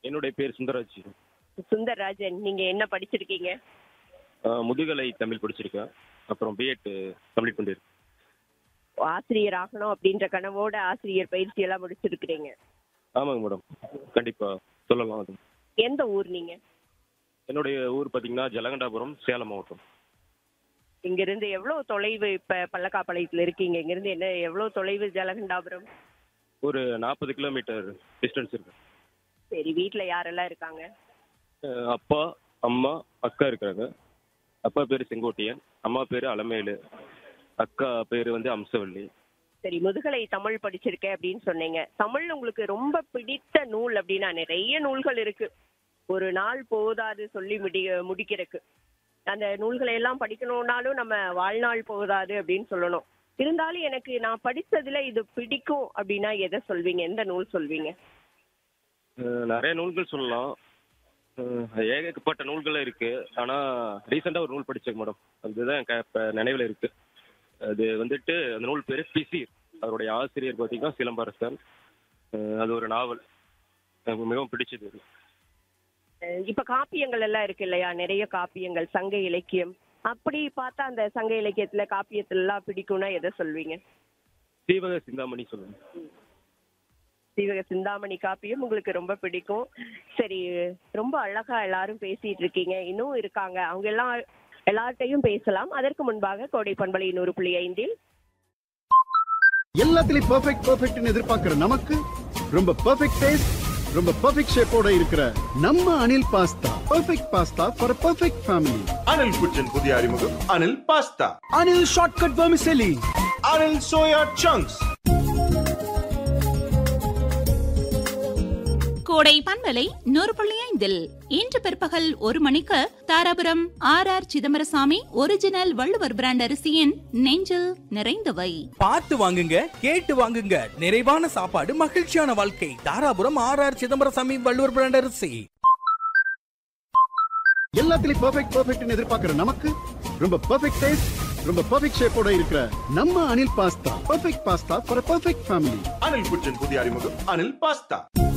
என்னுடைய பேர் சுந்தரராஜ் சுந்தர்ராஜன் நீங்க என்ன படிச்சிருக்கீங்க ஆஹ் முதுகலை தமிழ் படிச்சிருக்கேன் அப்புறம் பிஎட் கம்ப்ளீட் பண்ணியிருக்கேன் ஆசிரியர் ஆகணும் அப்படின்ற கனவோட ஆசிரியர் பயிற்சி எல்லாம் முடிச்சிருக்கிறீங்க ஆமாங்க மேடம் கண்டிப்பாக சொல்லலாம் அது எந்த ஊர் நீங்க என்னுடைய ஊர் பார்த்தீங்கன்னா ஜலகண்டாபுரம் சேலம் மாவட்டம் இங்க இருந்து எவ்வளவு தொலைவு இப்ப பல்லக்காப்பாளையத்துல இருக்கீங்க இங்க இருந்து என்ன எவ்வளவு தொலைவு ஜலகண்டாபுரம் ஒரு நாற்பது கிலோமீட்டர் டிஸ்டன்ஸ் இருக்கு சரி வீட்ல யாரெல்லாம் இருக்காங்க ஆஹ் அப்பா அம்மா அக்கா இருக்கிறாங்க அப்பா பேர் செங்கோட்டையன் அம்மா பேர் அலமேலு அக்கா பேர் வந்து அம்சவள்ளி சரி முதுகலை தமிழ் படிச்சிருக்கேன் அப்படின்னு சொன்னீங்க தமிழ் உங்களுக்கு ரொம்ப பிடித்த நூல் அப்படின்னா நிறைய நூல்கள் இருக்கு ஒரு நாள் போதாது சொல்லி முடி முடிக்கிறதுக்கு அந்த நூல்களை எல்லாம் படிக்கணும்னாலும் நம்ம வாழ்நாள் போதாது அப்படின்னு சொல்லணும் இருந்தாலும் எனக்கு நான் படிச்சதுல இது பிடிக்கும் அப்படின்னா எதை சொல்வீங்க எந்த நூல் சொல்வீங்க ஆஹ் நிறைய நூல்கள் சொல்லலாம் ஆஹ் ஏகப்பட்ட நூல்கள் இருக்கு ஆனா ரீசெண்டா ஒரு நூல் படிச்சேன் மேடம் அதுதான் எனக்கு இப்ப நினைவுல இருக்கு அது வந்துட்டு அந்த நூல் பேரு பிசிர் அவருடைய ஆசிரியர் பார்த்தீங்கன்னா சிலம்பரசன் ஆஹ் அது ஒரு நாவல் எனக்கு மிகவும் பிடிச்சது அது. அஹ் இப்ப காப்பியங்கள் எல்லாம் இருக்கு இல்லையா நிறைய காப்பியங்கள் சங்க இலக்கியம் அப்படி பார்த்தா அந்த சங்க இலக்கியத்துல காப்பியத்துல எல்லாம் பிடிக்கும்னா எதை சொல்வீங்க சீவக சிந்தாமணி சொல்லுங்க சீவக சிந்தாமணி காப்பியம் உங்களுக்கு ரொம்ப பிடிக்கும் சரி ரொம்ப அழகா எல்லாரும் பேசிட்டு இருக்கீங்க இன்னும் இருக்காங்க அவங்க எல்லாம் எல்லார்ட்டையும் பேசலாம் அதற்கு முன்பாக கோடை பண்பலை நூறு புள்ளி ஐந்தில் எல்லாத்துலயும் பெர்ஃபெக்ட் பெர்ஃபெக்ட்னு எதிர்பார்க்கிற நமக்கு ரொம்ப பெர்ஃபெக்ட் டேஸ்ட் ரொம்ப பெர்ஃபெக்ட் ஷேப்போட இருக்கிற நம்ம Anil pasta perfect pasta for perfect family Anil kitchen புதிய அறிமுகம் Anil pasta Anil shortcut vermicelli Anil soya chunks கோடை பண்பலை நூறு புள்ளி ஐந்தில் இன்று பிற்பகல் ஒரு மணிக்கு Dharapuram R R Chidambaraswamy original Valluvar brand அரிசியின் நெஞ்சில் நிறைந்தவை பார்த்து வாங்குங்க கேட்டு வாங்குங்க நிறைவான சாப்பாடு மகிழ்ச்சியான வாழ்க்கை Dharapuram R R Chidambaraswamy Valluvar brand அரிசி எல்லாத்துலயும் பெர்ஃபெக்ட் பெர்ஃபெக்ட்னு எதிர்பார்க்கிற நமக்கு ரொம்ப பெர்ஃபெக்ட் டேஸ்ட் ரொம்ப பெர்ஃபெக்ட் ஷேப்போட இருக்கிற நம்ம Anil pasta perfect pasta for perfect family Anil kitchen புதிய அறிமுகம் அனில் பாஸ்தா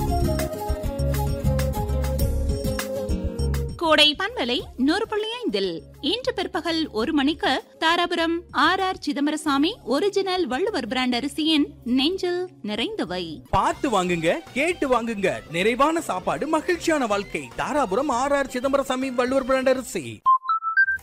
கோடை பண்பலை நூறு புள்ளி ஐந்தில் இன்று பிற்பகல் ஒரு மணிக்கு Dharapuram R R Chidambaraswamy original Valluvar brand அரிசியின் நெஞ்சில் நிறைந்தவை பார்த்து வாங்குங்க கேட்டு வாங்குங்க நிறைவான சாப்பாடு மகிழ்ச்சியான வாழ்க்கை Dharapuram R R Chidambaraswamy Valluvar brand அரிசி